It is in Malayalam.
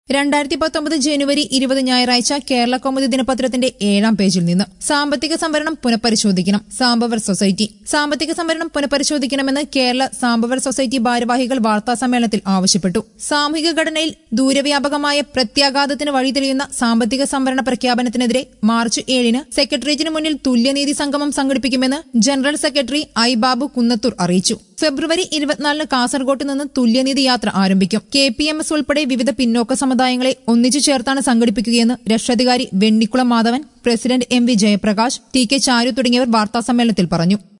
രണ്ടായിരത്തി പത്തൊമ്പത് ജനുവരി ഇരുപത് ഞായറാഴ്ച കേരള കൗമുദി ദിനപത്രത്തിന്റെ ഏഴാം പേജിൽ നിന്ന് സാമ്പത്തിക സംവരണം പുനഃപരിശോധിക്കണം സാമ്പവർ സൊസൈറ്റി സാമ്പത്തിക സംവരണം പുനഃപരിശോധിക്കണമെന്ന് കേരള സാമ്പവർ സൊസൈറ്റി ഭാരവാഹികൾ വാർത്താ സമ്മേളനത്തിൽ ആവശ്യപ്പെട്ടു സാമൂഹിക ഘടനയിൽ ദൂരവ്യാപകമായ പ്രത്യാഘാതത്തിന് വഴിതെളിയുന്ന സാമ്പത്തിക സംവരണ പ്രഖ്യാപനത്തിനെതിരെ മാർച്ച് ഏഴിന് സെക്രട്ടേറിയറ്റിന് മുന്നിൽ തുല്യനീതി സംഗമം സംഘടിപ്പിക്കുമെന്ന് general secretary I Babu Kunnathur അറിയിച്ചു ഫെബ്രുവരി ഇരുപത്തിനാലിന് കാസർഗോട്ട് നിന്ന് തുല്യനീതി യാത്ര ആരംഭിക്കും കെ പി എം എസ് ഉൾപ്പെടെ വിവിധ പിന്നോക്ക സമുദായങ്ങളെ ഒന്നിച്ചു ചേർത്താണ് സംഘടിപ്പിക്കുകയെന്ന് രക്ഷാധികാരി Vennikulam Madhavan president M V Jayaprakash T K Charu തുടങ്ങിയവർ വാർത്താസമ്മേളനത്തിൽ പറഞ്ഞു